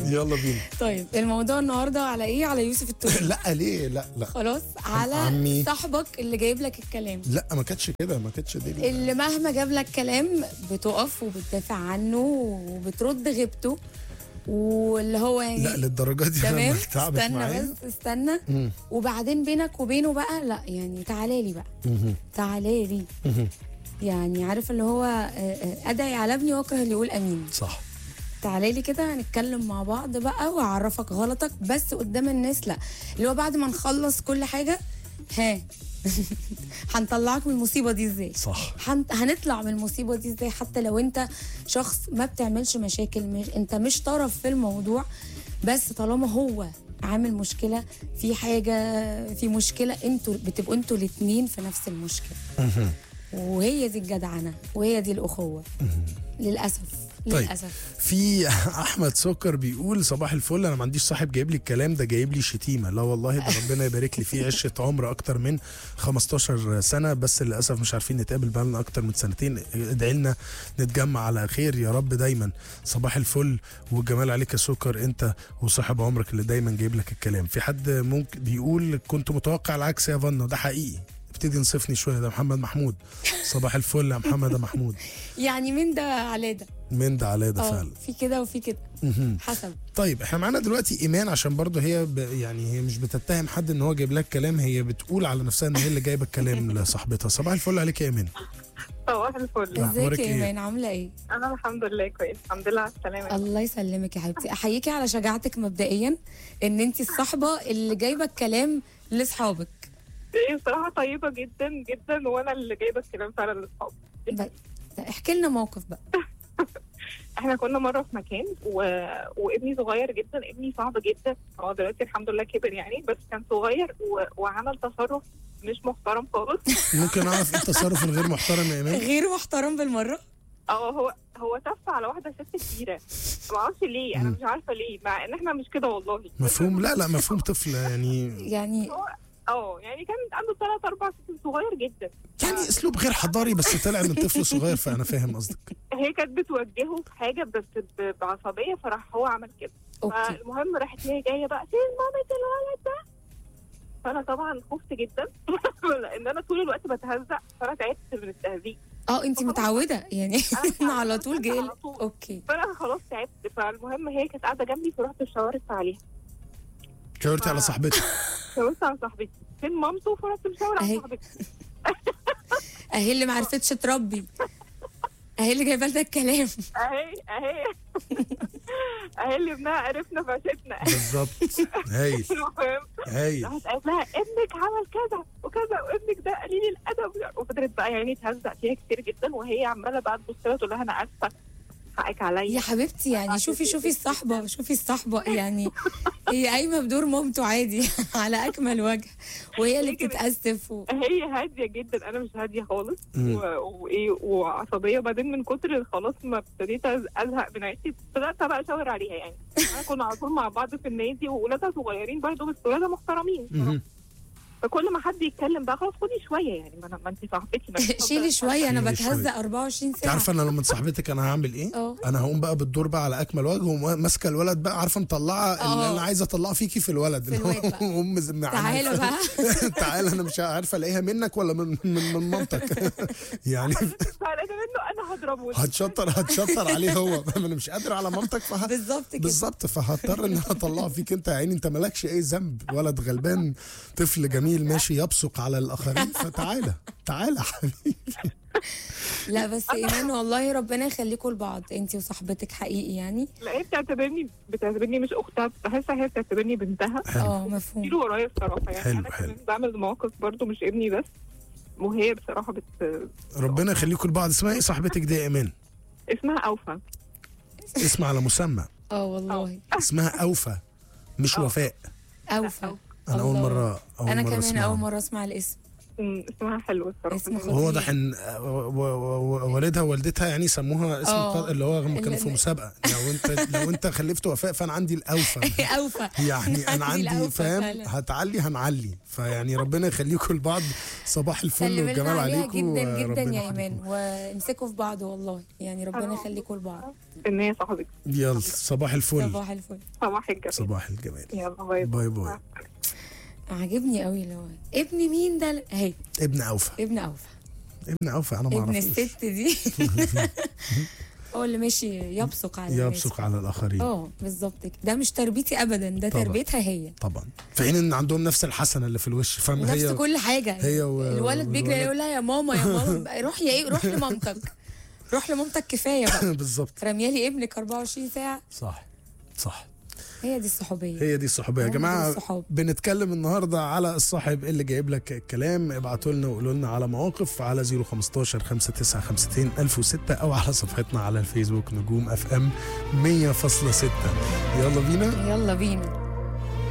يلا بينا طيب الموضوع النهارده على ايه على يوسف التوفيق لا ليه لا لا خلاص على عمي. صاحبك اللي جايب لك الكلام لا ما كانتش كده ما كانتش دي ال- اللي مهما جاب لك كلام بتقف وبتدافع عنه وبترد غيبته واللي هو يعني لا للدرجه دي تمام لما تعبت استنى معايا بس استنى مم. وبعدين بينك وبينه بقى لا يعني تعالى لي بقى مهم. تعالى لي مهم. يعني عارف اللي هو آه، آه، ادعي على ابني واكره اللي يقول امين صح تعالى لي كده هنتكلم مع بعض بقى واعرفك غلطك بس قدام الناس لا اللي هو بعد ما نخلص كل حاجه ها هنطلعك من المصيبه دي ازاي صح هن- هنطلع من المصيبه دي ازاي حتى لو انت شخص ما بتعملش مشاكل مش انت مش طرف في الموضوع بس طالما هو عامل مشكله في حاجه في مشكله انتوا بتبقوا انتوا الاثنين في نفس المشكله مهم. وهي دي الجدعنه وهي دي الاخوه للاسف طيب. للاسف في احمد سكر بيقول صباح الفل انا ما عنديش صاحب جايب لي الكلام ده جايب لي شتيمه لا والله ده ربنا يبارك لي فيه عشه عمر اكتر من 15 سنه بس للاسف مش عارفين نتقابل بقالنا اكتر من سنتين ادعي لنا نتجمع على خير يا رب دايما صباح الفل والجمال عليك يا سكر انت وصاحب عمرك اللي دايما جايب لك الكلام في حد ممكن بيقول كنت متوقع العكس يا فنا ده حقيقي ابتدي نصفني شويه ده محمد محمود صباح الفل يا محمد يا محمود يعني من ده على ده من ده على ده اه فعلا في كده وفي كده مهم. حسب طيب احنا معانا دلوقتي ايمان عشان برضه هي ب... يعني هي مش بتتهم حد ان هو جايب لك كلام هي بتقول على نفسها ان هي اللي جايبه الكلام لصاحبتها صباح الفل عليك يا ايمان صباح الفل أخبارك ازيك يا إيه؟ ايمان عامله ايه انا الحمد لله كويس الحمد لله على السلامه الله يسلمك يا حبيبتي احييكي على شجاعتك مبدئيا ان انت الصحبه اللي جايبه الكلام لاصحابك هي بصراحه طيبه جدا جدا وانا اللي جايبه الكلام فعلا لاصحابي ب- احكي لنا موقف بقى احنا كنا مره في مكان و... وابني صغير جدا ابني صعب جدا هو دلوقتي الحمد لله كبر يعني بس كان صغير و... وعمل تصرف مش محترم خالص ممكن اعرف ايه التصرف الغير محترم يا ايمان غير محترم بالمره اه هو هو تف على واحده ست كبيره ما اعرفش ليه انا مم. مش عارفه ليه مع ان احنا مش كده والله مفهوم لا لا مفهوم طفل يعني يعني هو اه يعني كان عنده ثلاث اربع سنين صغير جدا يعني اسلوب غير حضاري بس طلع من طفل صغير فانا فاهم قصدك هي كانت بتوجهه في حاجه بس ب- بعصبيه فراح هو عمل كده اوكي فالمهم راحت هي جايه بقى فين مامة الولد ده فانا طبعا خفت جدا لان انا طول الوقت بتهزق فانا تعبت من التهزيق اه انت متعوده يعني أنا على طول جاي على طول. اوكي فانا خلاص تعبت فالمهم هي كانت قاعده جنبي فرحت شاورت عليها شاورتي على آه. صاحبتي شاورت على صاحبتي فين مامته فرحت مشاور على أهي. صاحبتي اهي اللي ما عرفتش تربي اهي اللي جايبه لنا الكلام اهي اهي اهي اللي ابنها عرفنا فعشتنا بالظبط هايل المهم هايل راحت قالت لها ابنك عمل كذا وكذا وابنك ده قليل الادب وفضلت بقى يعني تهزق فيها كتير جدا وهي عماله بقى تبص لها تقول لها انا اسفه حقك عليا يا حبيبتي يعني شوفي شوفي الصحبه شوفي الصحبه يعني هي قايمه بدور مامته عادي على اكمل وجه وهي اللي هي كده. بتتاسف و... هي هاديه جدا انا مش هاديه خالص مم. و- وايه وعصبيه وبعدين من كتر خلاص ما ابتديت أز- ازهق من عيشتي بدات بقى اشاور عليها يعني احنا كنا على طول مع بعض في النادي واولادها صغيرين برضه بس ولادها محترمين مهم. فكل ما حد يتكلم بقى خلاص خدي شويه يعني ما, أنا- ما انت صاحبتي ما أنت شيلي شويه انا شيلي بتهزق شوية. 24 انت ساعه عارفه انا لما صاحبتك انا هعمل ايه؟ اه انا هقوم بقى بالدور بقى على اكمل وجه وماسكه الولد بقى عارفه مطلعه اللي اه. انا عايزه اطلعه فيكي في الولد في الواد بقى. ام زم- تعالوا بقى تعالى انا مش عارفه الاقيها منك ولا من من, من مامتك يعني فانا منه انا هضربه هتشطر هتشطر عليه هو انا مش قادر على مامتك فه... بالظبط كده بالظبط فهضطر ان انا اطلعه فيك انت يا عيني انت مالكش اي ذنب ولد غلبان طفل جميل ماشي يبصق على الاخرين فتعالى تعالى يا حبيبي لا بس ايمان والله ربنا يخليكم لبعض انت وصاحبتك حقيقي يعني لا هي بتعتبرني بتعتبرني مش اختها بحسها هي بتعتبرني بنتها اه مفهوم كتير ورايا بصراحه يعني حلو، انا حلو. كمان بعمل مواقف برضو مش ابني بس وهي بصراحه بت ربنا يخليكم لبعض اسمها ايه صاحبتك دي يا ايمان اسمها اوفى اسم على مسمى اه والله اسمها اوفى مش اه. وفاء اوفى انا اول الله. مره اول انا مره كمان اسمع اول مره اسمع الاسم مم، اسمها حلو الصراحه اسمه خطير. وهو واضح ان و- و- و- والدها ووالدتها يعني سموها اسم آه. الق- اللي هو هم كانوا في اللي- مسابقه لو انت لو انت خلفت وفاء فانا عندي الاوفى اوفى يعني انا عندي عندي الأوفى فاهم فعلا. هتعلي هنعلي فيعني ربنا يخليكم لبعض صباح الفل سلم لنا والجمال عليها عليكم جدا جدا وربنا يا ايمان يخليكم. وامسكوا في بعض والله يعني ربنا يخليكم لبعض ان هي صاحبتي يلا صباح الفل صباح الفل صباح الجميل صباح الجمال يلا باي باي باي عاجبني قوي اللي هو ابن مين ده اهي ابن اوفى ابن اوفى ابن اوفى انا ما ابن اعرفوش الست دي هو اللي ماشي يبصق على الناس. يبصق على الاخرين اه بالظبط كده ده مش تربيتي ابدا ده طبعا. تربيتها هي طبعا في حين ان عندهم نفس الحسنه اللي في الوش فاهم ونفس هي كل حاجه هي و- الولد بيجري والولد. يقول لها يا ماما يا ماما روح يا ايه روح لمامتك روح لمامتك كفايه بقى بالظبط رميالي ابنك 24 ساعه صح صح هي دي الصحوبيه هي دي الصحوبيه يا هم دول جماعه الصحاب. بنتكلم النهارده على الصاحب اللي جايب لك الكلام ابعتوا لنا وقولوا لنا على مواقف على 015 5952 1006 او على صفحتنا على الفيسبوك نجوم اف ام 100.6 يلا بينا يلا بينا